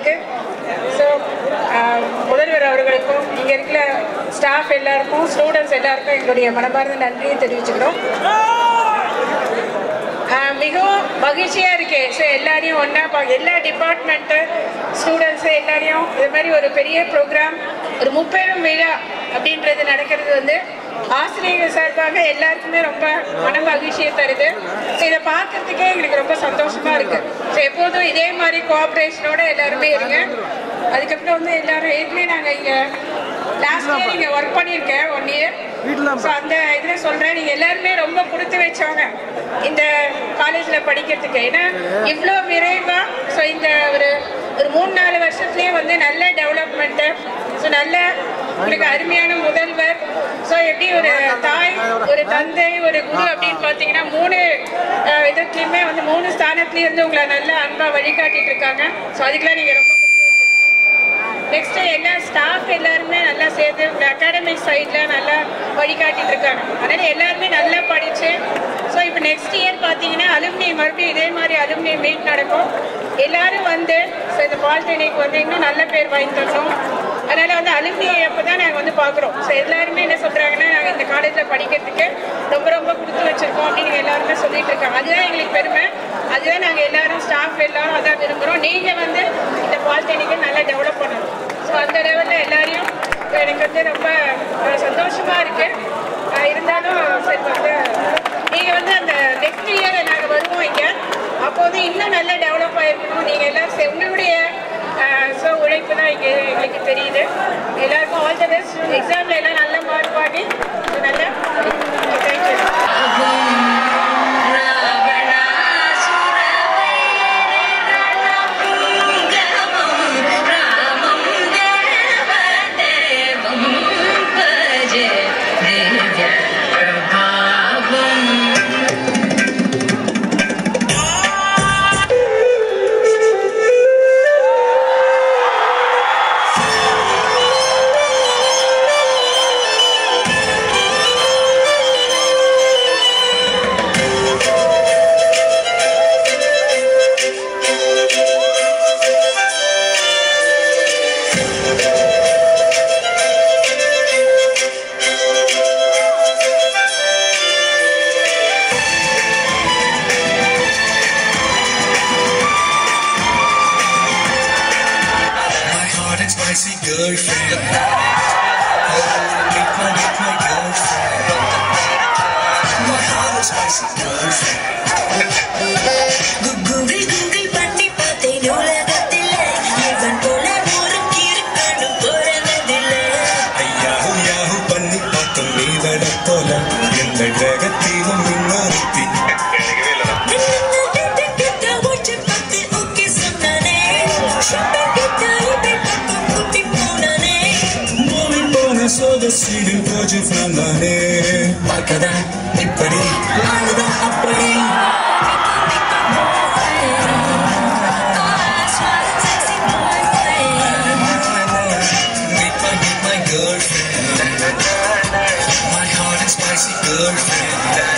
அவர்களுக்கு ஸோ முதல்வர் அவர்களுக்கும் இங்கே இருக்கிற ஸ்டாஃப் எல்லாருக்கும் ஸ்டூடெண்ட்ஸ் எல்லாருக்கும் எங்களுடைய மனமார்ந்த நன்றியை தெரிவிச்சுக்கிறோம் ஆஹ் மிகவும் மகிழ்ச்சியா இருக்கு ஸோ எல்லாரையும் ஒன்றா பா எல்லா டிபார்ட்மெண்ட்டு ஸ்டூடெண்ட்ஸு எல்லாரையும் இது மாதிரி ஒரு பெரிய ப்ரோக்ராம் ஒரு முப்பெரும் விழா அப்படின்றது நடக்கிறது வந்து ஆசிரியர்கள் சார்பாக எல்லாருக்குமே ரொம்ப மன மகிழ்ச்சியை தருது ஸோ இதை பார்க்கறதுக்கே எங்களுக்கு ரொம்ப சந்தோஷமா இருக்கு ஸோ எப்போதும் இதே மாதிரி கோஆப்ரேஷனோட எல்லாருமே இருங்க அதுக்கப்புறம் வந்து எல்லாரும் ஏற்கனவே நாங்கள் இங்கே லாஸ்ட் இயர் இங்கே ஒர்க் பண்ணியிருக்கேன் ஒன் இயர் ஸோ அந்த இதில் சொல்கிறேன் நீங்கள் எல்லாருமே ரொம்ப கொடுத்து வச்சவங்க இந்த காலேஜில் படிக்கிறதுக்கு ஏன்னா இவ்வளோ விரைவாக ஸோ இந்த ஒரு ஒரு மூணு நாலு வருஷத்துலேயே வந்து நல்ல டெவலப்மெண்ட்டு ஸோ நல்ல உங்களுக்கு அருமையான முதல்வர் ஸோ எப்படி ஒரு தாய் ஒரு தந்தை ஒரு குரு அப்படின்னு பார்த்தீங்கன்னா மூணு அஹ், விதத்துலையுமே வந்து மூணு ஸ்தானத்துலேயும் வந்து உங்களை நல்ல அன்பாக வழிகாட்டிட்டு இருக்காங்க ஸோ அதுக்கெல்லாம் நீங்கள் ரொம்ப நெக்ஸ்ட் எல்லா ஸ்டாஃப் எல்லாருமே நல்லா சேர்ந்து அகாடமிக் சைடில் நல்லா வழிகாட்டிட்டு இருக்காங்க அதனால எல்லாருமே நல்லா படிச்சு ஸோ இப்போ நெக்ஸ்ட் இயர் பார்த்தீங்கன்னா அலுமினி மறுபடியும் இதே மாதிரி அலுமினி மீட் நடக்கும் எல்லாரும் வந்து ஸோ இந்த பாலிடெக்னிக் வந்து இன்னும் நல்ல பேர் வாங்கி தரணும் அதனால வந்து அலுமினி அப்போ தான் நாங்கள் வந்து பார்க்குறோம் ஸோ எல்லாருமே என்ன சொல்கிறாங்கன்னா நாங்கள் இந்த காலேஜில் படிக்கிறதுக்கு ரொம்ப ரொம்ப கொடுத்து வச்சிருக்கோம் அப்படின்னு எல்லாருமே சொல்லிட்டு இருக்காங்க அதுதான் எங்களுக்கு பெருமை அதுதான் நாங்கள் எல்லாரும் ஸ்டாஃப் எல்லாரும் அதான் விரும்புகிறோம் நீங்கள் வந்து இந்த பாலிடெக்னிக்கை நல்லா டெவலப் பண்ணணும் ஸோ அந்த லெவலில் எல்லாரையும் இப்ப எனக்கு வந்து ரொம்ப அஹ், சந்தோஷமா இருக்கு அஹ், இருந்தாலும் சரி வந்து நீங்கள் வந்து அந்த நெக்ஸ்ட் இயர் நாங்கள் வருவோம் இங்கே அப்போ வந்து இன்னும் நல்லா டெவலப் ஆகிருக்கணும் நீங்கள் எல்லாரும் சே- உங்களுடைய ஸோ உழைப்பு தான் இங்கே எங்களுக்கு தெரியுது எல்லாருக்கும் ஆல் த பெஸ்ட் எக்ஸாமில் எல்லாம் நல்ல மார்க் வாங்கி so நல்லா thank you My hot and spicy girlfriend. Oh, meet my, meet my girlfriend. My hot and spicy girlfriend. குங்குரி குங்குரி பண்ணி பார்த்தேன் உலகத்திலே இவன் போல ஒரு கிறுக்கனும் பிறந்ததில்லை ஐயாஹு யாஹு பண்ணி பார்த்தோம் நீவட போல எந்த கிரகத்திலும் இன்னொருத்தி மூவி போன சோத சீடில் போச்சு நானே பார்க்கதான் இப்படி ஆளுதான் அப்படி Meet my, meet my girlfriend. My hot and spicy girlfriend.